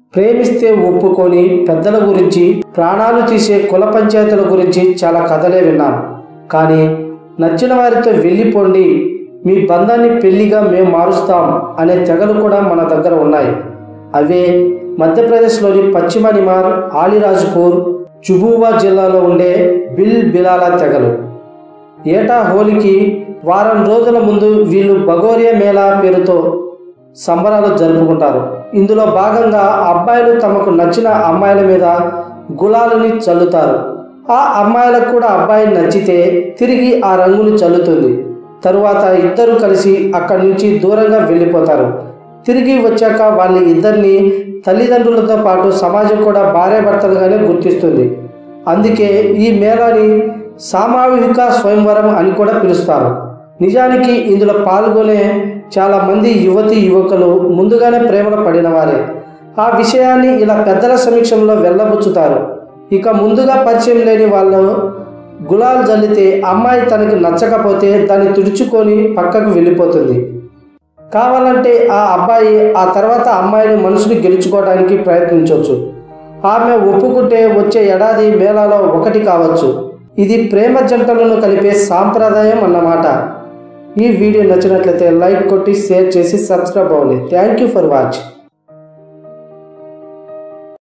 ప్రేమిస్తే ఒప్పుకొని పెద్దల గురించి ప్రాణాలు తీసే కుల పంచాయతీల గురించి చాలా కథలే విన్నాం కానీ నచ్చిన వారితో వెళ్ళిపోండి మీ బంధాన్ని పెళ్లిగా మేము మారుస్తాం అనే తెగలు కూడా మన దగ్గర ఉన్నాయి అవే మధ్యప్రదేశ్లోని పశ్చిమ నిమార్ ఆలిరాజ్పూర్ చుబూవా జిల్లాలో ఉండే బిల్ బిలాల తెగలు ఏటా హోలీకి వారం రోజుల ముందు వీళ్ళు బగోరియా మేళా పేరుతో సంబరాలు జరుపుకుంటారు ఇందులో భాగంగా అబ్బాయిలు తమకు నచ్చిన అమ్మాయిల మీద గులాలని చల్లుతారు ఆ అమ్మాయిలకు కూడా అబ్బాయి నచ్చితే తిరిగి ఆ రంగును చల్లుతుంది తరువాత ఇద్దరు కలిసి అక్కడి నుంచి దూరంగా వెళ్ళిపోతారు తిరిగి వచ్చాక వాళ్ళ ఇద్దరిని తల్లిదండ్రులతో పాటు సమాజం కూడా భార్యాభర్తలుగానే గుర్తిస్తుంది అందుకే ఈ మేళాని సామాజిక స్వయంవరం అని కూడా పిలుస్తారు నిజానికి ఇందులో పాల్గొనే చాలా మంది యువతి యువకులు ముందుగానే ప్రేమలో పడిన వారే ఆ విషయాన్ని ఇలా పెద్దల సమీక్షంలో వెళ్ళబుచ్చుతారు ఇక ముందుగా పరిచయం లేని వాళ్ళు గులాల్ జల్లితే అమ్మాయి తనకి నచ్చకపోతే దాన్ని తుడుచుకొని పక్కకు వెళ్ళిపోతుంది కావాలంటే ఆ అబ్బాయి ఆ తర్వాత అమ్మాయిని మనసుని గెలుచుకోవడానికి ప్రయత్నించవచ్చు ఆమె ఒప్పుకుంటే వచ్చే ఏడాది మేళాలో ఒకటి కావచ్చు ఇది ప్రేమ జంటలను కలిపే సాంప్రదాయం అన్నమాట ఈ వీడియో నచ్చినట్లయితే లైక్ కొట్టి షేర్ చేసి సబ్స్క్రైబ్ అవ్వండి థ్యాంక్ యూ ఫర్ వాచ్